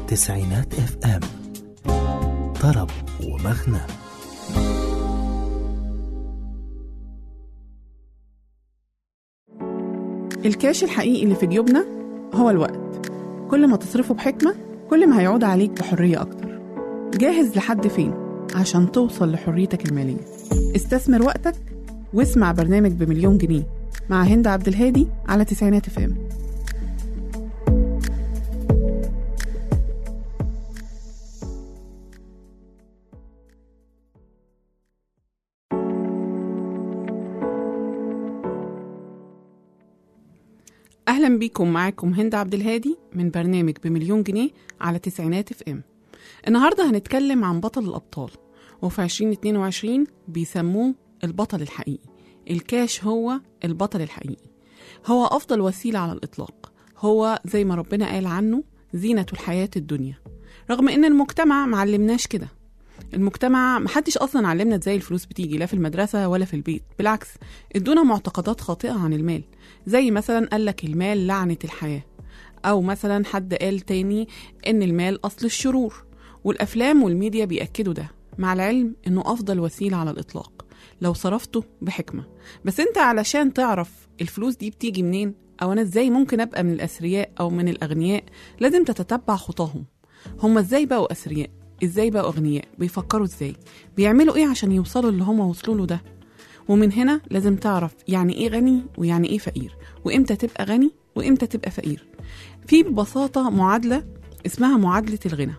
تسعينات اف ام طرب ومغنى الكاش الحقيقي اللي في جيوبنا هو الوقت كل ما تصرفه بحكمة كل ما هيعود عليك بحرية أكتر جاهز لحد فين عشان توصل لحريتك المالية استثمر وقتك واسمع برنامج بمليون جنيه مع هند عبد الهادي على تسعينات اف ام اهلا بيكم معاكم هند عبد الهادي من برنامج بمليون جنيه على تسعينات اف ام النهارده هنتكلم عن بطل الابطال وفي 2022 بيسموه البطل الحقيقي الكاش هو البطل الحقيقي هو افضل وسيله على الاطلاق هو زي ما ربنا قال عنه زينه الحياه الدنيا رغم ان المجتمع معلمناش كده المجتمع محدش اصلا علمنا ازاي الفلوس بتيجي لا في المدرسه ولا في البيت بالعكس ادونا معتقدات خاطئه عن المال زي مثلا قالك المال لعنه الحياه او مثلا حد قال تاني ان المال اصل الشرور والافلام والميديا بياكدوا ده مع العلم انه افضل وسيله على الاطلاق لو صرفته بحكمه بس انت علشان تعرف الفلوس دي بتيجي منين او انا ازاي ممكن ابقى من الاثرياء او من الاغنياء لازم تتتبع خطاهم هم ازاي بقوا اثرياء ازاي بقوا اغنياء بيفكروا ازاي بيعملوا ايه عشان يوصلوا اللي هم وصلوا له ده ومن هنا لازم تعرف يعني ايه غني ويعني ايه فقير وامتى تبقى غني وامتى تبقى فقير في ببساطه معادله اسمها معادله الغنى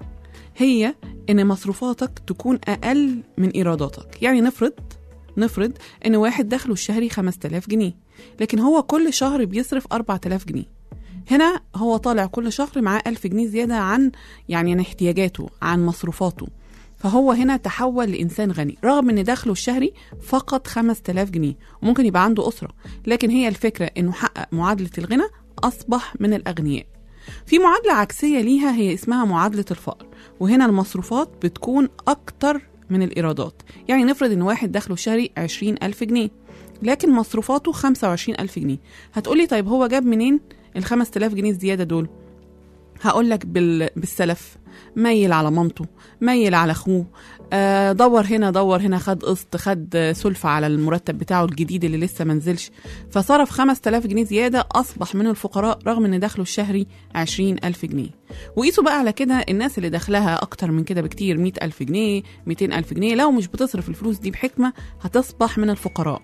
هي ان مصروفاتك تكون اقل من ايراداتك يعني نفرض نفرض ان واحد دخله الشهري 5000 جنيه لكن هو كل شهر بيصرف 4000 جنيه هنا هو طالع كل شهر معاه 1000 جنيه زيادة عن يعني عن احتياجاته عن مصروفاته فهو هنا تحول لإنسان غني رغم إن دخله الشهري فقط 5000 جنيه وممكن يبقى عنده أسرة لكن هي الفكرة إنه حقق معادلة الغنى أصبح من الأغنياء في معادلة عكسية ليها هي اسمها معادلة الفقر وهنا المصروفات بتكون أكتر من الإيرادات يعني نفرض إن واحد دخله الشهري 20 ألف جنيه لكن مصروفاته 25 ألف جنيه هتقولي طيب هو جاب منين ال 5000 جنيه الزيادة دول هقول لك بال... بالسلف ميل على مامته ميل على اخوه آه دور هنا دور هنا خد قسط خد سلفة على المرتب بتاعه الجديد اللي لسه منزلش فصرف 5000 جنيه زيادة أصبح من الفقراء رغم إن دخله الشهري 20000 جنيه وقيسوا بقى على كده الناس اللي دخلها أكتر من كده بكتير 100000 جنيه 200000 جنيه لو مش بتصرف الفلوس دي بحكمة هتصبح من الفقراء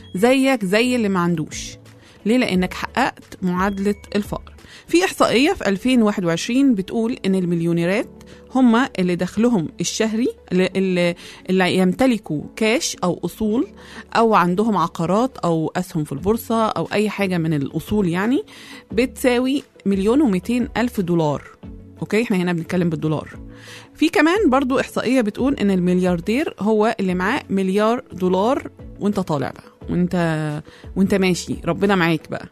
زيك زي اللي ما عندوش ليه لانك حققت معادله الفقر في احصائيه في 2021 بتقول ان المليونيرات هم اللي دخلهم الشهري اللي, اللي يمتلكوا كاش او اصول او عندهم عقارات او اسهم في البورصه او اي حاجه من الاصول يعني بتساوي مليون ومئتين الف دولار اوكي احنا هنا بنتكلم بالدولار في كمان برضو احصائيه بتقول ان الملياردير هو اللي معاه مليار دولار وانت طالع بقى وانت وانت ماشي ربنا معاك بقى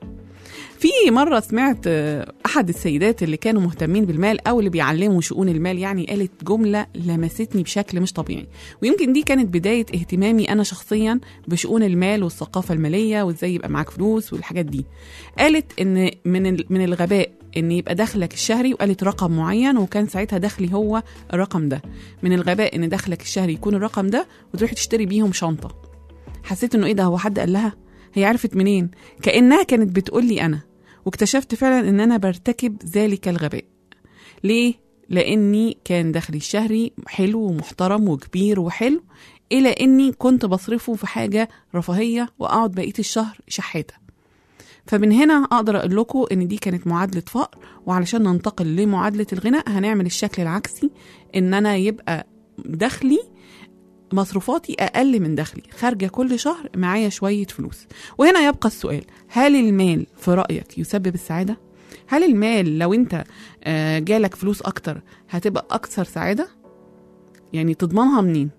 في مرة سمعت أحد السيدات اللي كانوا مهتمين بالمال أو اللي بيعلموا شؤون المال يعني قالت جملة لمستني بشكل مش طبيعي ويمكن دي كانت بداية اهتمامي أنا شخصيا بشؤون المال والثقافة المالية وإزاي يبقى معاك فلوس والحاجات دي قالت إن من من الغباء ان يبقى دخلك الشهري وقالت رقم معين وكان ساعتها دخلي هو الرقم ده من الغباء ان دخلك الشهري يكون الرقم ده وتروحي تشتري بيهم شنطه حسيت انه ايه ده هو حد قال لها هي عرفت منين كانها كانت بتقول لي انا واكتشفت فعلا ان انا برتكب ذلك الغباء ليه لاني كان دخلي الشهري حلو ومحترم وكبير وحلو الى اني كنت بصرفه في حاجه رفاهيه واقعد بقيه الشهر شحاته فمن هنا اقدر اقول لكم ان دي كانت معادله فقر وعلشان ننتقل لمعادله الغنى هنعمل الشكل العكسي ان انا يبقى دخلي مصروفاتي اقل من دخلي خارجه كل شهر معايا شويه فلوس وهنا يبقى السؤال هل المال في رايك يسبب السعاده هل المال لو انت جالك فلوس اكتر هتبقى اكثر سعاده يعني تضمنها منين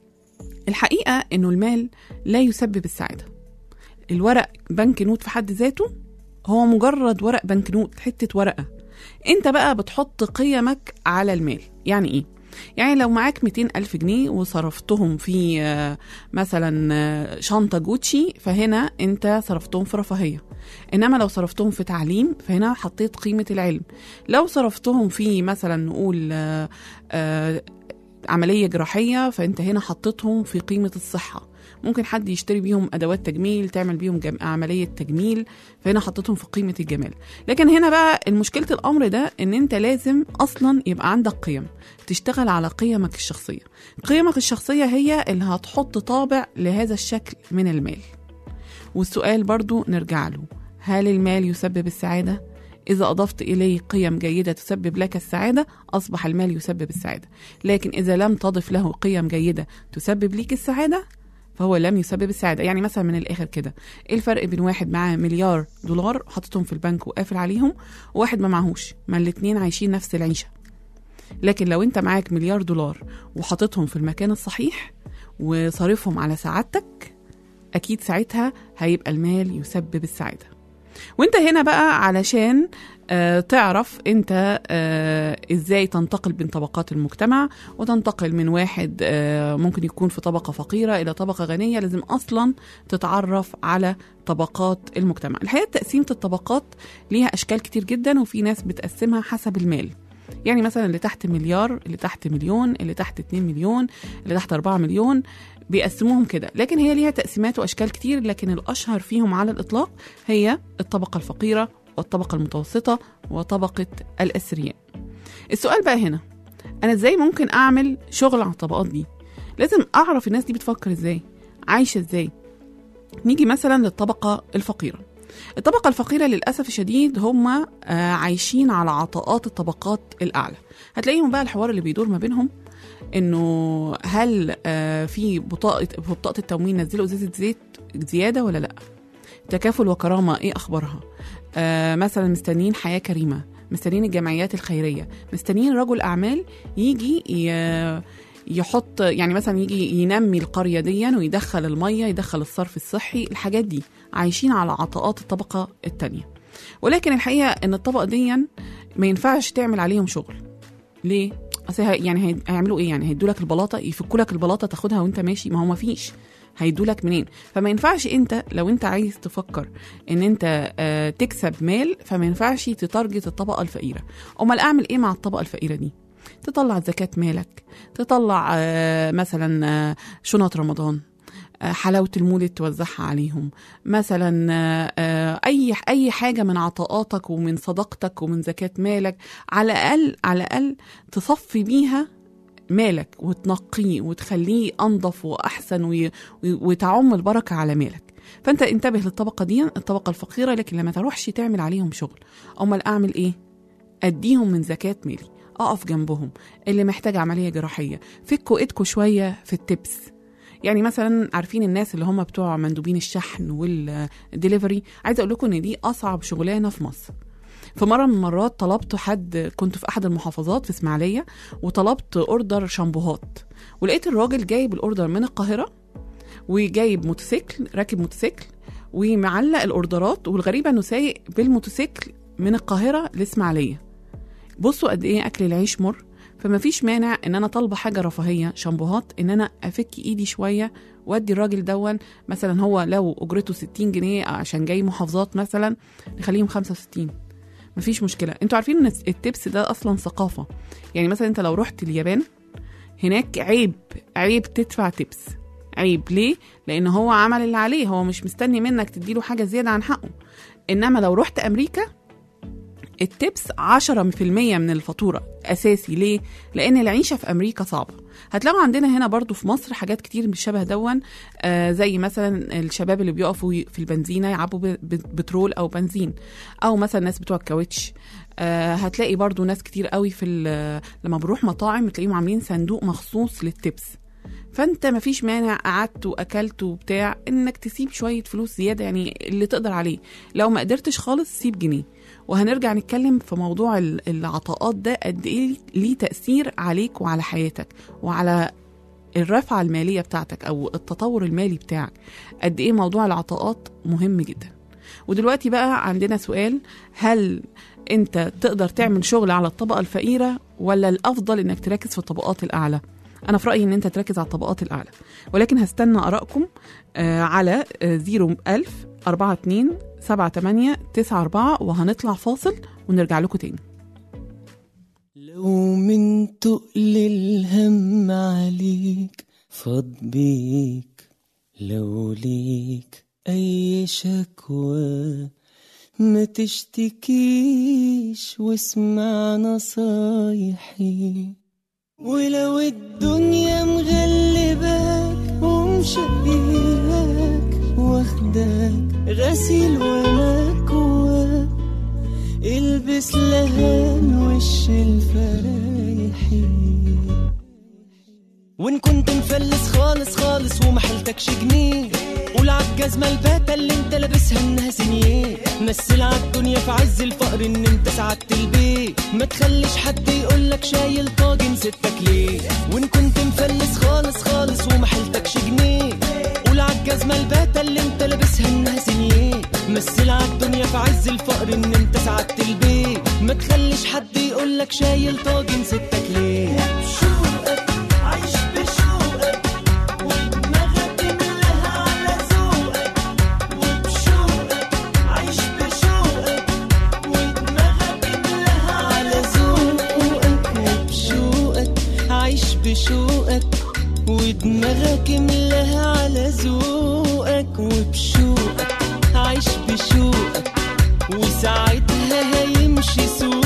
الحقيقه انه المال لا يسبب السعاده الورق بنك نوت في حد ذاته هو مجرد ورق بنك نوت حته ورقه انت بقى بتحط قيمك على المال يعني ايه يعني لو معاك 200 ألف جنيه وصرفتهم في آه، مثلا آه، شنطة جوتشي فهنا أنت صرفتهم في رفاهية إنما لو صرفتهم في تعليم فهنا حطيت قيمة العلم لو صرفتهم في مثلا نقول آه، آه، عملية جراحية فأنت هنا حطيتهم في قيمة الصحة ممكن حد يشتري بيهم أدوات تجميل تعمل بيهم جم... عملية تجميل فهنا حطيتهم في قيمة الجمال لكن هنا بقى المشكلة الأمر ده إن أنت لازم أصلا يبقى عندك قيم تشتغل على قيمك الشخصية قيمك الشخصية هي اللي هتحط طابع لهذا الشكل من المال والسؤال برضو نرجع له هل المال يسبب السعادة؟ إذا أضفت إليه قيم جيدة تسبب لك السعادة أصبح المال يسبب السعادة لكن إذا لم تضف له قيم جيدة تسبب ليك السعادة فهو لم يسبب السعادة يعني مثلا من الآخر كده إيه الفرق بين واحد معاه مليار دولار حاططهم في البنك وقافل عليهم وواحد ما معهوش ما الاتنين عايشين نفس العيشة لكن لو انت معاك مليار دولار وحاططهم في المكان الصحيح وصارفهم على سعادتك اكيد ساعتها هيبقى المال يسبب السعاده وانت هنا بقى علشان آه تعرف انت آه ازاي تنتقل بين طبقات المجتمع وتنتقل من واحد آه ممكن يكون في طبقه فقيره الى طبقه غنيه لازم اصلا تتعرف على طبقات المجتمع الحقيقه تقسيمه الطبقات ليها اشكال كتير جدا وفي ناس بتقسمها حسب المال يعني مثلا اللي تحت مليار اللي تحت مليون اللي تحت 2 مليون اللي تحت 4 مليون بيقسموهم كده لكن هي ليها تقسيمات واشكال كتير لكن الاشهر فيهم على الاطلاق هي الطبقه الفقيره والطبقه المتوسطه وطبقه الاثرياء السؤال بقى هنا انا ازاي ممكن اعمل شغل على الطبقات دي لازم اعرف الناس دي بتفكر ازاي عايشه ازاي نيجي مثلا للطبقه الفقيره الطبقة الفقيرة للأسف الشديد هم آه، عايشين على عطاءات الطبقات الأعلى هتلاقيهم بقى الحوار اللي بيدور ما بينهم انه هل آه، في بطاقة في بطاقة التموين نزلوا ازازة زيت زيادة ولا لا تكافل وكرامة ايه اخبارها آه، مثلا مستنيين حياة كريمة مستنيين الجمعيات الخيرية مستنيين رجل أعمال يجي ي- يحط يعني مثلا يجي ينمي القرية دي ويدخل المية يدخل الصرف الصحي الحاجات دي عايشين على عطاءات الطبقة التانية ولكن الحقيقة ان الطبقة دي ما ينفعش تعمل عليهم شغل ليه؟ اصل هي- يعني هي- هيعملوا ايه يعني هيدوا لك البلاطه يفكوا لك البلاطه تاخدها وانت ماشي ما هو ما فيش هيدوا لك منين فما ينفعش انت لو انت عايز تفكر ان انت آه تكسب مال فما ينفعش تتارجت الطبقه الفقيره امال اعمل ايه مع الطبقه الفقيره دي تطلع زكاه مالك تطلع آه مثلا آه شنط رمضان آه، حلاوة المولد توزعها عليهم مثلا آه، آه، أي أي حاجة من عطاءاتك ومن صدقتك ومن زكاة مالك على الأقل على الأقل تصفي بيها مالك وتنقيه وتخليه أنظف وأحسن وي- وي- وتعم البركة على مالك فأنت انتبه للطبقة دي الطبقة الفقيرة لكن لما تروحش تعمل عليهم شغل أمال أعمل إيه؟ أديهم من زكاة مالي أقف جنبهم اللي محتاج عملية جراحية فكوا إيدكوا شوية في التبس يعني مثلا عارفين الناس اللي هم بتوع مندوبين الشحن والدليفري عايزه اقول لكم ان دي اصعب شغلانه في مصر في مره من المرات طلبت حد كنت في احد المحافظات في اسماعيليه وطلبت اوردر شامبوهات ولقيت الراجل جايب الاوردر من القاهره وجايب موتوسيكل راكب موتوسيكل ومعلق الاوردرات والغريبه انه سايق بالموتوسيكل من القاهره لاسماعيليه بصوا قد ايه اكل العيش مر فما فيش مانع ان انا طالبه حاجه رفاهيه شامبوهات ان انا افك ايدي شويه وادي الراجل دون مثلا هو لو اجرته 60 جنيه عشان جاي محافظات مثلا نخليهم 65 مفيش مشكله انتوا عارفين ان التبس ده اصلا ثقافه يعني مثلا انت لو رحت اليابان هناك عيب عيب تدفع تبس عيب ليه لان هو عمل اللي عليه هو مش مستني منك تديله حاجه زياده عن حقه انما لو رحت امريكا التبس 10% من الفاتورة أساسي ليه؟ لأن العيشة في أمريكا صعبة هتلاقوا عندنا هنا برضو في مصر حاجات كتير بالشبه دون آه زي مثلا الشباب اللي بيقفوا ي- في البنزينة يعبوا ب- ب- بترول أو بنزين أو مثلا الناس بتوع الكاوتش آه هتلاقي برضو ناس كتير قوي في ال- لما بروح مطاعم تلاقيهم عاملين صندوق مخصوص للتبس فانت مفيش مانع قعدت واكلت وبتاع انك تسيب شويه فلوس زياده يعني اللي تقدر عليه لو ما قدرتش خالص سيب جنيه وهنرجع نتكلم في موضوع ال- العطاءات ده قد ايه ليه تاثير عليك وعلى حياتك وعلى الرفعه الماليه بتاعتك او التطور المالي بتاعك قد ايه موضوع العطاءات مهم جدا ودلوقتي بقى عندنا سؤال هل انت تقدر تعمل شغل على الطبقة الفقيرة ولا الأفضل انك تركز في الطبقات الأعلى أنا في رأيي إن أنت تركز على الطبقات الأعلى ولكن هستنى آرائكم آه، على آه، 01000 42 78 94 وهنطلع فاصل ونرجع لكم تاني لو من تقل الهم عليك فاض بيك لو ليك أي شكوى ما تشتكيش واسمع نصايحي ولو الدنيا مغلباك ومشقياك واخداك غسيل ومكواك البس لهان وش الفرايحي وان كنت مفلس خالص خالص ومحلتكش جنيه قول عالجزمة الباتة اللي انت لابسها انها سنيه مثل عالدنيا في عز الفقر ان انت سعدت البيت ما تخليش حد يقولك شايل طاجن ستك ليه وان كنت مفلس خالص خالص ومحلتكش جنيه قول عالجزمة الباتة اللي انت لابسها انها سنيه مثل عالدنيا في عز الفقر ان انت سعدت البيت ما تخليش حد يقولك شايل طاجن ستك ليه بشوقك عايش بشوقك ودماغك ملاها على ذوقك وبشوقك عايش بشوقك ودماغك ملاها على ذوقك وبشوقك عايش بشوقك ودماغك ملاها على ذوقك وبشوقك عايش بشوقك وساعتها هيمشي سوقك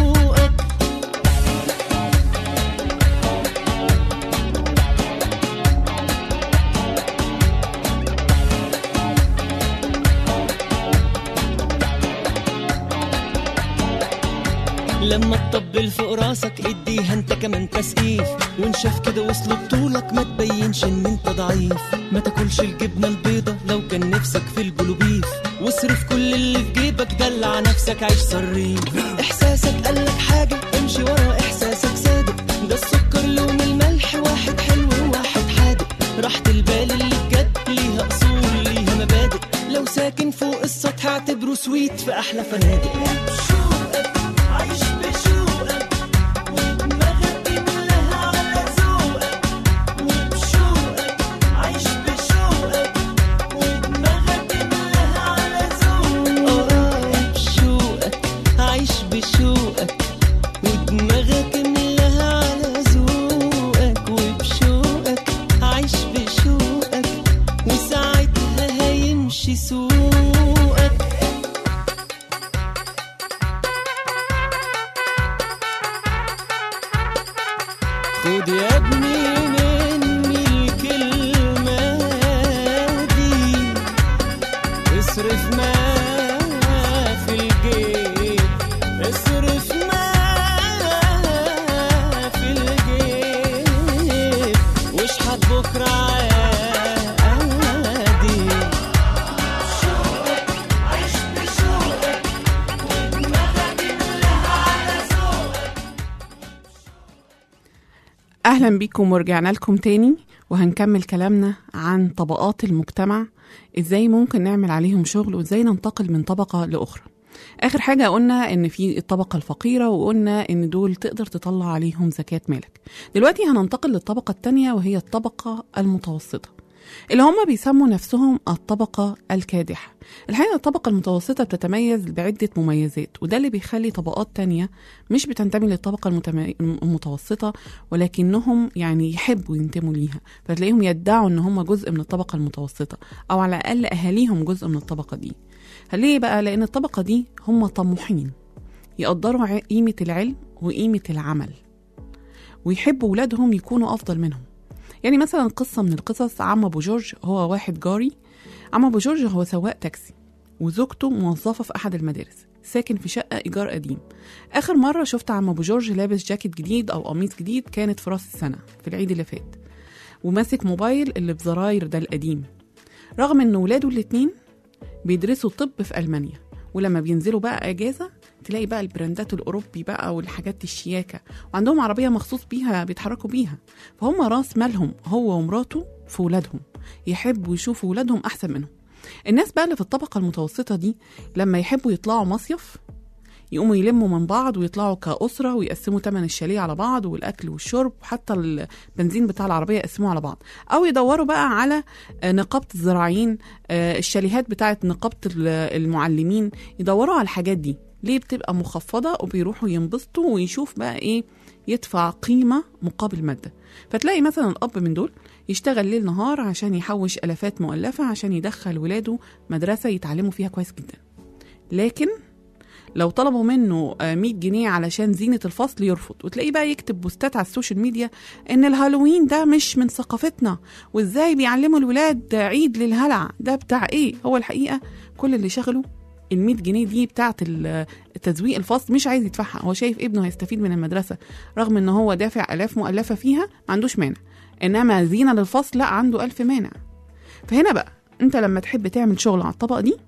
لما تطبل فوق راسك اديها انت كمان تسقيف وان شاف كده وصل بطولك ما تبينش ان انت ضعيف ما تاكلش الجبنه البيضه لو كان نفسك في البلوبيف واصرف كل اللي في جيبك دلع نفسك عيش صريف احساسك قالك حاجه امشي ورا احساسك صادق ده السكر لون الملح واحد حلو وواحد حادق راحة البال اللي بجد ليها اصول ليها مبادئ لو ساكن فوق السطح اعتبره سويت في احلى فنادق عايش بشوقك ودماغك ملاها على ذوقك وبشوقك عايش بشوقك ودماغك ملاها على ذوقك اه بشوقك عايش بشوقك ودماغك ملاها على ذوقك وبشوقك عايش بشوقك وساعتها هيمشي سوقك خد يا ابني مني الكلمة دي اصرف ما في الجيب اصرف ما في الجيب واشحت بكرة عادي عيش بشوقك ودماغك ملاها على ذوقك أهلا بيكم ورجعنا لكم تاني وهنكمل كلامنا عن طبقات المجتمع إزاي ممكن نعمل عليهم شغل وإزاي ننتقل من طبقة لأخرى آخر حاجة قلنا إن في الطبقة الفقيرة وقلنا إن دول تقدر تطلع عليهم زكاة مالك دلوقتي هننتقل للطبقة التانية وهي الطبقة المتوسطة اللي هم بيسموا نفسهم الطبقة الكادحة الحقيقة الطبقة المتوسطة بتتميز بعدة مميزات وده اللي بيخلي طبقات تانية مش بتنتمي للطبقة المتم- المتوسطة ولكنهم يعني يحبوا ينتموا ليها فتلاقيهم يدعوا ان هم جزء من الطبقة المتوسطة او على الاقل اهاليهم جزء من الطبقة دي ليه بقى لان الطبقة دي هم طموحين يقدروا ع- قيمة العلم وقيمة العمل ويحبوا ولادهم يكونوا افضل منهم يعني مثلا قصة من القصص عم ابو جورج هو واحد جاري عم ابو جورج هو سواق تاكسي وزوجته موظفة في أحد المدارس ساكن في شقة إيجار قديم آخر مرة شفت عم أبو جورج لابس جاكيت جديد أو قميص جديد كانت في راس السنة في العيد اللي فات وماسك موبايل اللي بزراير ده القديم رغم إن ولاده الاتنين بيدرسوا طب في ألمانيا ولما بينزلوا بقى أجازة تلاقي بقى البراندات الأوروبي بقى والحاجات الشياكة وعندهم عربية مخصوص بيها بيتحركوا بيها فهم راس مالهم هو ومراته في ولادهم يحبوا يشوفوا ولادهم أحسن منهم الناس بقى اللي في الطبقة المتوسطة دي لما يحبوا يطلعوا مصيف يقوموا يلموا من بعض ويطلعوا كأسرة ويقسموا تمن الشاليه على بعض والأكل والشرب وحتى البنزين بتاع العربية يقسموه على بعض أو يدوروا بقى على آه، نقابة الزراعيين آه، الشاليهات بتاعت نقابة ال- المعلمين يدوروا على الحاجات دي ليه بتبقى مخفضة وبيروحوا ينبسطوا ويشوف بقى إيه يدفع قيمة مقابل مادة فتلاقي مثلا الأب من دول يشتغل ليل نهار عشان يحوش ألافات مؤلفة عشان يدخل ولاده مدرسة يتعلموا فيها كويس جدا لكن لو طلبوا منه آه، 100 جنيه علشان زينة الفصل يرفض وتلاقيه بقى يكتب بوستات على السوشيال ميديا ان الهالوين ده مش من ثقافتنا وازاي بيعلموا الولاد عيد للهلع ده بتاع ايه هو الحقيقة كل اللي شغله ال 100 جنيه دي بتاعت ال- تزويق الفصل مش عايز يدفعها هو شايف ابنه هيستفيد من المدرسة رغم ان هو دافع الاف مؤلفة فيها ما عندوش مانع انما زينة للفصل لا عنده الف مانع فهنا بقى انت لما تحب تعمل شغل على الطبقة دي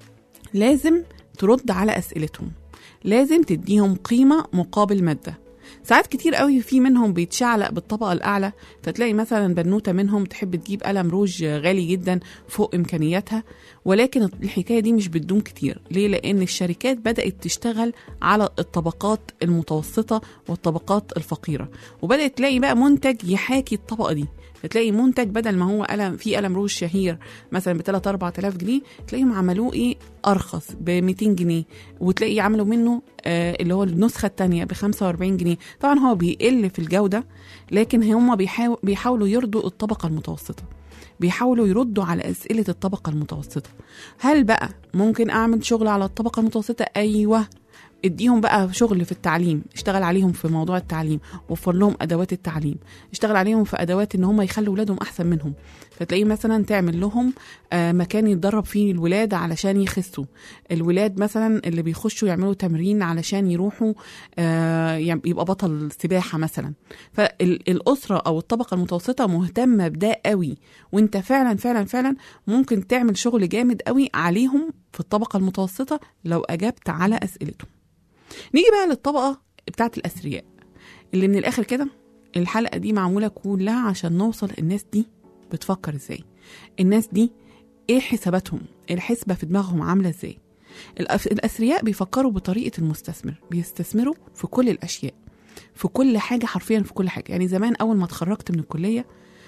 لازم ترد على أسئلتهم لازم تديهم قيمة مقابل مادة ساعات كتير قوي في منهم بيتشعلق بالطبقة الأعلى فتلاقي مثلا بنوتة منهم تحب تجيب قلم روج غالي جدا فوق إمكانياتها ولكن الحكاية دي مش بتدوم كتير ليه؟ لأن الشركات بدأت تشتغل على الطبقات المتوسطة والطبقات الفقيرة وبدأت تلاقي بقى منتج يحاكي الطبقة دي فتلاقي منتج بدل ما هو قلم في قلم روج شهير مثلا ب 3 4000 جنيه تلاقيهم عملوه ايه ارخص ب 200 جنيه وتلاقي عملوا منه آه اللي هو النسخه الثانيه ب 45 جنيه طبعا هو بيقل في الجوده لكن هم بيحاول بيحاولوا يرضوا الطبقه المتوسطه بيحاولوا يردوا على اسئله الطبقه المتوسطه هل بقى ممكن اعمل شغل على الطبقه المتوسطه ايوه اديهم بقى شغل في التعليم اشتغل عليهم في موضوع التعليم وفر لهم ادوات التعليم اشتغل عليهم في ادوات ان هم يخلوا ولادهم احسن منهم فتلاقيه مثلا تعمل لهم آه، مكان يتدرب فيه الولاد علشان يخسوا الولاد مثلا اللي بيخشوا يعملوا تمرين علشان يروحوا آه، يم- يبقى بطل سباحه مثلا فالاسره او الطبقه المتوسطه مهتمه بده قوي وانت فعلا فعلا فعلا ممكن تعمل شغل جامد قوي عليهم في الطبقه المتوسطه لو اجبت على اسئلتهم نيجي بقى للطبقه بتاعت الاثرياء اللي من الاخر كده الحلقه دي معموله كلها عشان نوصل الناس دي بتفكر ازاي الناس دي ايه حساباتهم الحسبه في دماغهم عامله ازاي الأف- الاثرياء بيفكروا بطريقه المستثمر بيستثمروا في كل الاشياء في كل حاجه حرفيا في كل حاجه يعني زمان اول ما اتخرجت من الكليه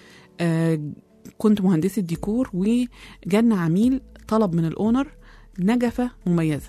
آه كنت مهندسه ديكور وجانا عميل طلب من الاونر نجفه مميزه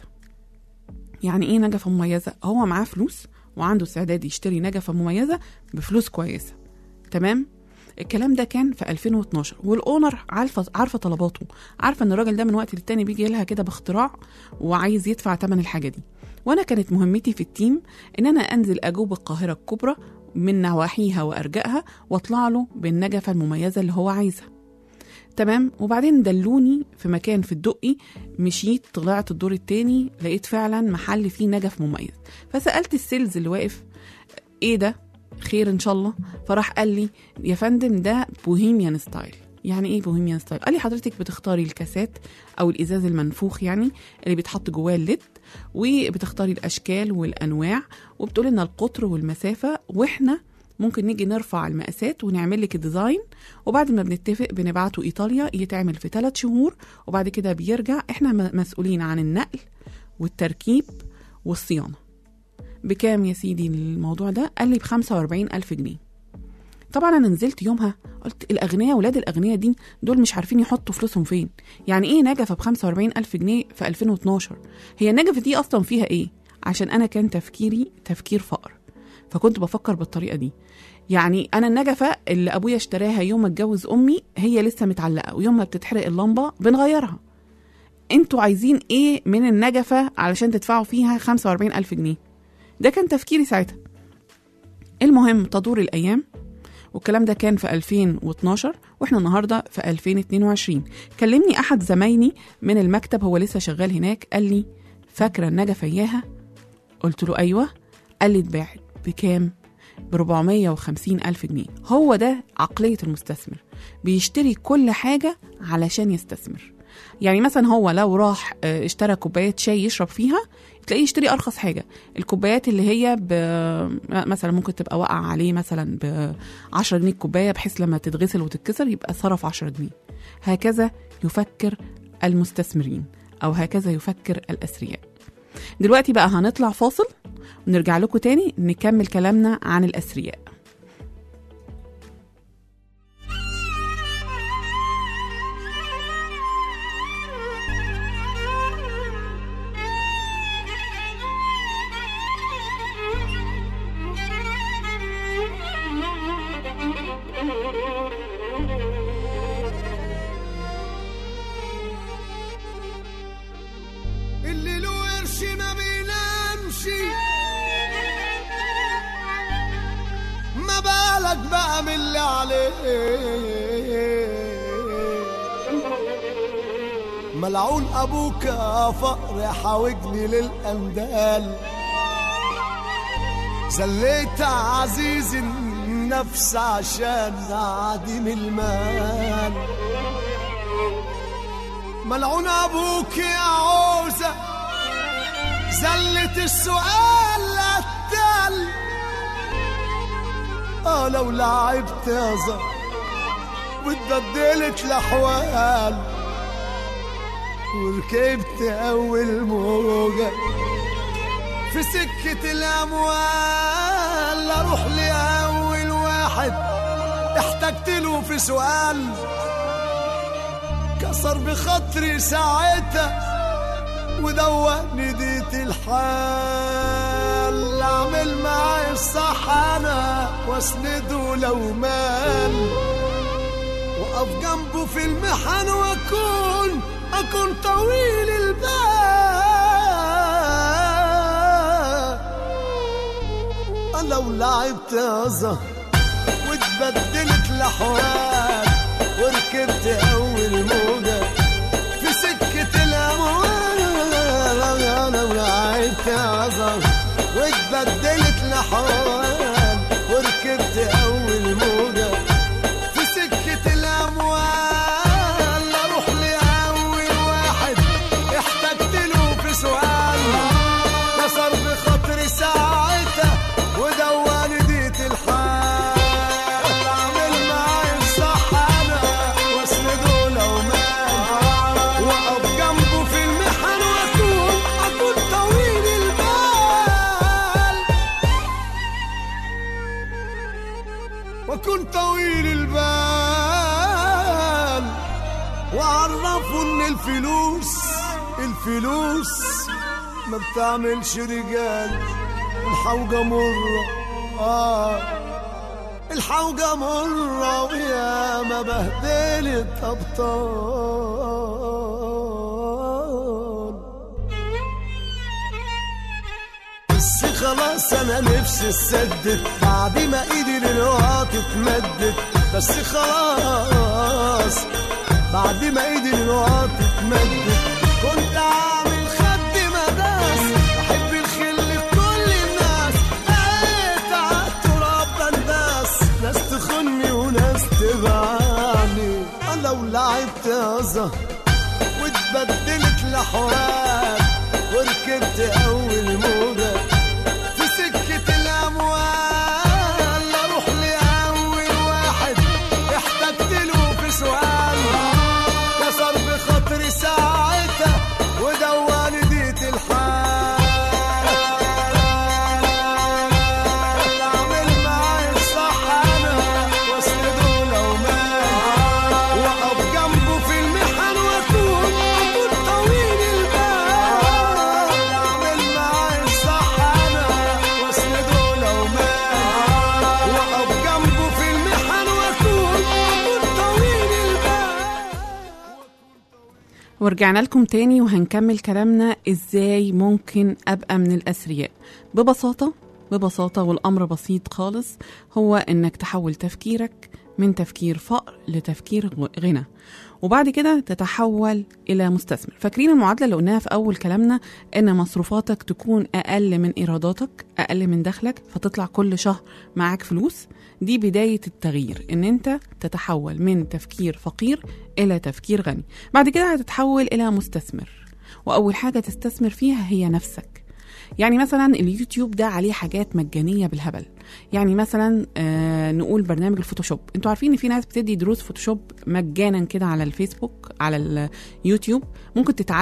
يعني ايه نجفه مميزه هو معاه فلوس وعنده استعداد يشتري نجفه مميزه بفلوس كويسه تمام الكلام ده كان في 2012 والاونر عارفه عارفه طلباته عارفه ان الراجل ده من وقت للتاني بيجي لها كده باختراع وعايز يدفع ثمن الحاجه دي وانا كانت مهمتي في التيم ان انا انزل اجوب القاهره الكبرى من نواحيها وارجائها واطلع له بالنجفه المميزه اللي هو عايزها تمام وبعدين دلوني في مكان في الدقي مشيت طلعت الدور التاني لقيت فعلا محل فيه نجف مميز فسالت السيلز اللي واقف ايه ده خير ان شاء الله فراح قال لي يا فندم ده بوهيميان ستايل يعني ايه بوهيميان ستايل قال لي حضرتك بتختاري الكاسات او الازاز المنفوخ يعني اللي بيتحط جواه الليد وبتختاري الاشكال والانواع وبتقولي لنا القطر والمسافه واحنا ممكن نيجي نرفع المقاسات ونعمل لك الديزاين وبعد ما بنتفق بنبعته ايطاليا يتعمل في ثلاث شهور وبعد كده بيرجع احنا م- مسؤولين عن النقل والتركيب والصيانه بكام يا سيدي الموضوع ده قال لي ب 45 ألف جنيه طبعا انا نزلت يومها قلت الاغنياء ولاد الاغنياء دي دول مش عارفين يحطوا فلوسهم فين يعني ايه نجفه ب 45 الف جنيه في 2012 هي النجفه دي اصلا فيها ايه عشان انا كان تفكيري تفكير فقر فكنت بفكر بالطريقه دي يعني انا النجفه اللي ابويا اشتراها يوم ما اتجوز امي هي لسه متعلقه ويوم ما بتتحرق اللمبه بنغيرها انتوا عايزين ايه من النجفه علشان تدفعوا فيها 45 الف جنيه ده كان تفكيري ساعتها المهم تدور الايام والكلام ده كان في 2012 واحنا النهارده في 2022 كلمني احد زمايلي من المكتب هو لسه شغال هناك قال لي فاكره النجفه اياها قلت له ايوه قال لي اتباعت بكام ب 450 ألف جنيه هو ده عقلية المستثمر بيشتري كل حاجة علشان يستثمر يعني مثلا هو لو راح آه، اشترى كوباية شاي يشرب فيها تلاقيه يشتري أرخص حاجة الكوبايات اللي هي ب... مثلا ممكن تبقى واقع عليه مثلا ب 10 جنيه الكوباية بحيث لما تتغسل وتتكسر يبقى صرف 10 جنيه هكذا يفكر المستثمرين أو هكذا يفكر الأثرياء دلوقتي بقى هنطلع فاصل ونرجع لكم تاني نكمل كلامنا عن الأثرياء اللي له قرش ما بينامش ما بالك بقى من اللي عليه ملعون ابوك يا فقر حاوجني للاندال زليت عزيز النفس عشان عديم المال ملعون ابوك يا عوزة زلت السؤال التل اه لو لعبت يا زهر واتبدلت الاحوال وركبت اول موجة في سكة الاموال اروح لاول واحد احتجت له في سؤال كسر بخاطري ساعتها ودوقني ديت الحال اعمل معاه الصح انا واسنده لو مال واقف جنبه في المحن واكون اكون طويل البال لو لعبت يا زهر واتبدلت الاحوال وركبت اول موجة في سكة الاموال انا ولعبت عذر واتبدلت الاحوال وركبت اول موجة في سكة الاموال اروح لاول واحد احتجت له في سؤال كسر بخاطري ساعتها ودواني ديت الحال اعمل معايا الصح انا واسنده لو مال واقف جنبه في المحن واكون اكون طويل البال واكون طويل البال وعرفوا ان الفلوس الفلوس ما بتعملش رجال الحوجة مرة آه الحوجة مرة ويا ما بهدلت أبطال بس خلاص أنا نفسي اتسدد بعد ما إيدي للوقت اتمدت بس خلاص بعد ما ايدي للوقت اتمدت كنت عامل خد مداس بحب الخل في كل الناس بقيت عالتراب بنداس ناس تخني وناس تبعني أنا لو لعبت يا زهر واتبدلت الاحوال وركبت اول موجه في سكة الأموال أروح لأول واحد احتجت له في سؤال كسر بخاطري ساعتها ودواني ديت الحال أعمل معايا الصح أنا واسنده لو مال وأقف جنبه في المحن وأكون أكون طويل البال أعمل معايا الصح أنا واسنده لو مال وأقف جنبه في المحن وأكون أكون طويل البال ورجعنا لكم تاني وهنكمل كلامنا ازاي ممكن ابقى من الاثرياء ببساطه ببساطه والامر بسيط خالص هو انك تحول تفكيرك من تفكير فقر لتفكير غ- غنى وبعد كده تتحول الى مستثمر فاكرين المعادله اللي قلناها في اول كلامنا ان مصروفاتك تكون اقل من ايراداتك اقل من دخلك فتطلع كل شهر معاك فلوس دي بدايه التغيير ان انت تتحول من تفكير فقير الى تفكير غني بعد كده هتتحول الى مستثمر واول حاجه تستثمر فيها هي نفسك يعني مثلا اليوتيوب ده عليه حاجات مجانيه بالهبل يعني مثلا آه نقول برنامج الفوتوشوب انتوا عارفين ان في ناس بتدي دروس فوتوشوب مجانا كده على الفيسبوك على اليوتيوب ممكن تتعلم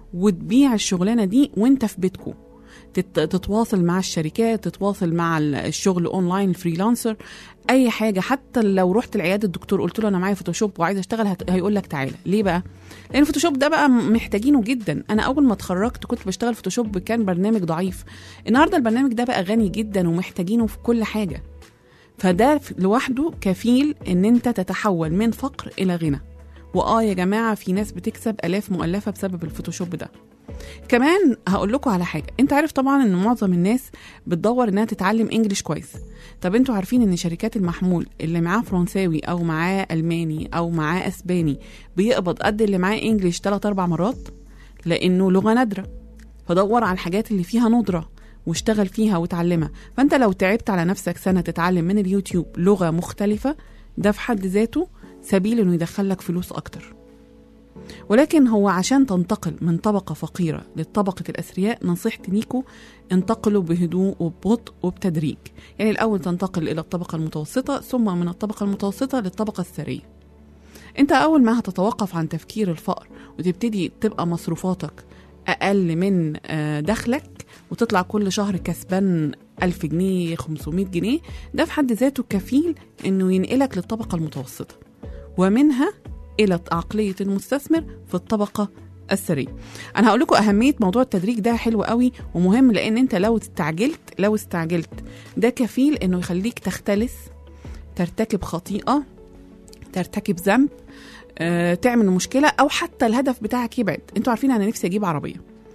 وتبيع الشغلانه دي وانت في بيتكو تت- تتواصل مع الشركات تتواصل مع ال- الشغل اونلاين الفريلانسر اي حاجه حتى لو رحت العياده الدكتور قلت له انا معايا فوتوشوب وعايز اشتغل هت... هيقول لك تعالى ليه بقى لان الفوتوشوب ده بقى محتاجينه جدا انا اول ما اتخرجت كنت بشتغل فوتوشوب كان برنامج ضعيف النهارده البرنامج ده بقى غني جدا ومحتاجينه في كل حاجه فده ف- لوحده كفيل ان انت تتحول من فقر الى غنى واه يا جماعه في ناس بتكسب الاف مؤلفه بسبب الفوتوشوب ده كمان هقول لكم على حاجه انت عارف طبعا ان معظم الناس بتدور انها تتعلم انجليش كويس طب انتوا عارفين ان شركات المحمول اللي معاه فرنساوي او معاه الماني او معاه اسباني بيقبض قد اللي معاه انجليش 3 4 مرات لانه لغه نادره فدور على الحاجات اللي فيها ندره واشتغل فيها وتعلمها فانت لو تعبت على نفسك سنه تتعلم من اليوتيوب لغه مختلفه ده في حد ذاته سبيل انه يدخلك فلوس اكتر ولكن هو عشان تنتقل من طبقة فقيرة لطبقة الأثرياء نصيحتي ليكوا انتقلوا بهدوء وببطء وبتدريج يعني الأول تنتقل إلى الطبقة المتوسطة ثم من الطبقة المتوسطة للطبقة الثرية انت أول ما هتتوقف عن تفكير الفقر وتبتدي تبقى مصروفاتك أقل من آه، دخلك وتطلع كل شهر كسبان ألف جنيه 500 جنيه ده في حد ذاته كفيل إنه ينقلك للطبقة المتوسطة ومنها الى عقليه المستثمر في الطبقه الثريه انا هقول لكم اهميه موضوع التدريج ده حلو قوي ومهم لان انت لو استعجلت لو استعجلت ده كفيل انه يخليك تختلس ترتكب خطيئه ترتكب ذنب آه، تعمل مشكله او حتى الهدف بتاعك يبعد انتوا عارفين انا نفسي اجيب عربيه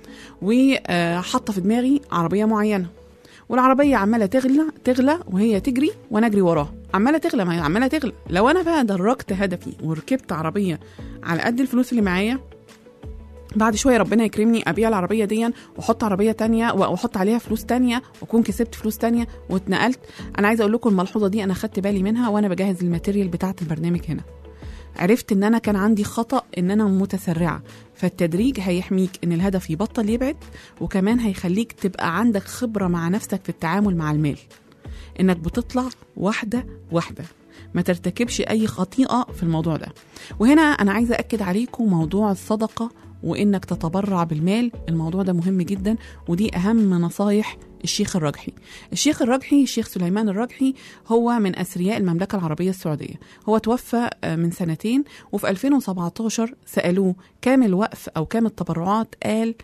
وحاطه في دماغي عربيه معينه والعربيه عماله تغلى تغلى وهي تجري وانا اجري وراها عماله تغلى ما هي عماله تغلى لو انا بقى درجت هدفي وركبت عربيه على قد الفلوس اللي معايا بعد شويه ربنا يكرمني ابيع العربيه دي واحط عربيه تانية واحط عليها فلوس تانية واكون كسبت فلوس تانية واتنقلت انا عايزه اقول لكم الملحوظه دي انا خدت بالي منها وانا بجهز الماتيريال بتاعه البرنامج هنا عرفت ان انا كان عندي خطا ان انا متسرعه فالتدريج هيحميك ان الهدف يبطل يبعد وكمان هيخليك تبقى عندك خبره مع نفسك في التعامل مع المال انك بتطلع واحده واحده ما ترتكبش اي خطيئه في الموضوع ده وهنا انا عايزه اكد عليكم موضوع الصدقه وانك تتبرع بالمال الموضوع ده مهم جدا ودي اهم نصايح الشيخ الرجحي الشيخ الرجحي الشيخ سليمان الرجحي هو من أثرياء المملكة العربية السعودية هو توفى آه، من سنتين وفي 2017 سألوه كام الوقف أو كام التبرعات قال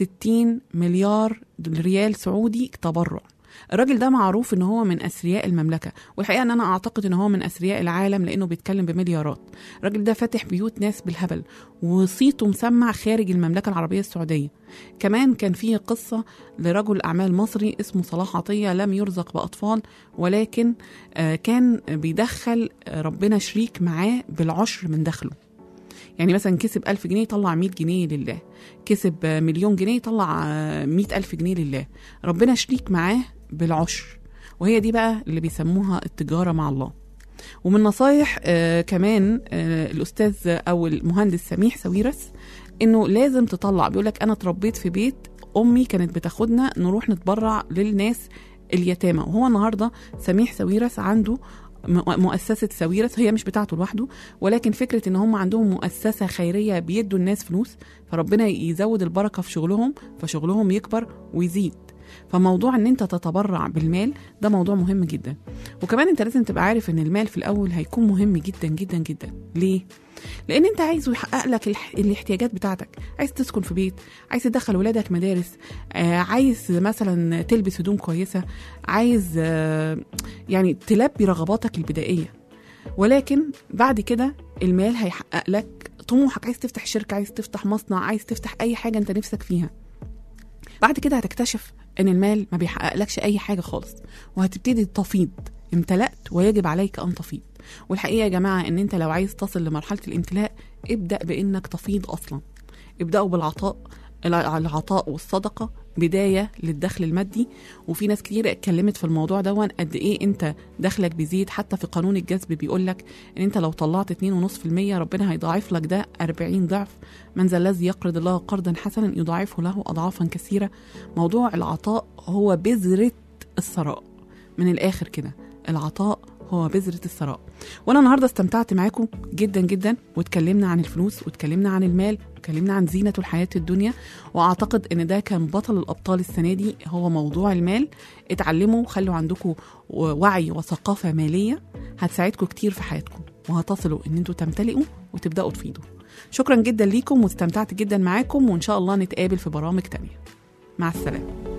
60 مليار ريال سعودي تبرع الراجل ده معروف ان هو من اثرياء المملكه والحقيقه ان انا اعتقد ان هو من اثرياء العالم لانه بيتكلم بمليارات الراجل ده فاتح بيوت ناس بالهبل وصيته مسمع خارج المملكه العربيه السعوديه كمان كان في قصه لرجل اعمال مصري اسمه صلاح عطيه لم يرزق باطفال ولكن آه، كان بيدخل آه، ربنا شريك معاه بالعشر من دخله يعني مثلا كسب ألف جنيه يطلع مئة جنيه لله كسب آه، مليون جنيه يطلع آه، مئة ألف جنيه لله ربنا شريك معاه بالعشر وهي دي بقى اللي بيسموها التجارة مع الله ومن نصايح آه كمان آه الأستاذ أو المهندس سميح سويرس إنه لازم تطلع بيقولك أنا اتربيت في بيت أمي كانت بتاخدنا نروح نتبرع للناس اليتامى وهو النهارده سميح سويرس عنده م- مؤسسة سويرس هي مش بتاعته لوحده ولكن فكرة ان هم عندهم مؤسسة خيرية بيدوا الناس فلوس فربنا يزود البركة في شغلهم فشغلهم يكبر ويزيد فموضوع ان انت تتبرع بالمال ده موضوع مهم جدا وكمان انت لازم تبقى عارف ان المال في الاول هيكون مهم جدا جدا جدا ليه لان انت عايزه يحقق لك الح- الاحتياجات بتاعتك عايز تسكن في بيت عايز تدخل ولادك مدارس آه عايز مثلا تلبس هدوم كويسه عايز آه يعني تلبي رغباتك البدائيه ولكن بعد كده المال هيحقق لك طموحك عايز تفتح شركه عايز تفتح مصنع عايز تفتح اي حاجه انت نفسك فيها بعد كده هتكتشف ان المال ما بيحققلكش اي حاجه خالص وهتبتدي تفيض امتلأت ويجب عليك ان تفيض والحقيقه يا جماعه ان انت لو عايز تصل لمرحله الامتلاء ابدا بانك تفيض اصلا ابداوا بالعطاء الع- العطاء والصدقه بدايه للدخل المادي وفي ناس كتير اتكلمت في الموضوع ده قد ايه انت دخلك بيزيد حتى في قانون الجذب بيقول لك ان انت لو طلعت 2.5% ربنا هيضاعف لك ده 40 ضعف من ذا الذي يقرض الله قرضا حسنا يضاعفه له اضعافا كثيره موضوع العطاء هو بذره الثراء من الاخر كده العطاء هو بذرة الثراء وانا النهارده استمتعت معاكم جدا جدا واتكلمنا عن الفلوس واتكلمنا عن المال اتكلمنا عن زينة الحياة الدنيا وأعتقد إن ده كان بطل الأبطال السنة دي هو موضوع المال اتعلموا خلوا عندكم وعي وثقافة مالية هتساعدكم كتير في حياتكم وهتصلوا إن انتوا تمتلئوا وتبدأوا تفيدوا شكرا جدا ليكم واستمتعت جدا معاكم وإن شاء الله نتقابل في برامج تانية مع السلامة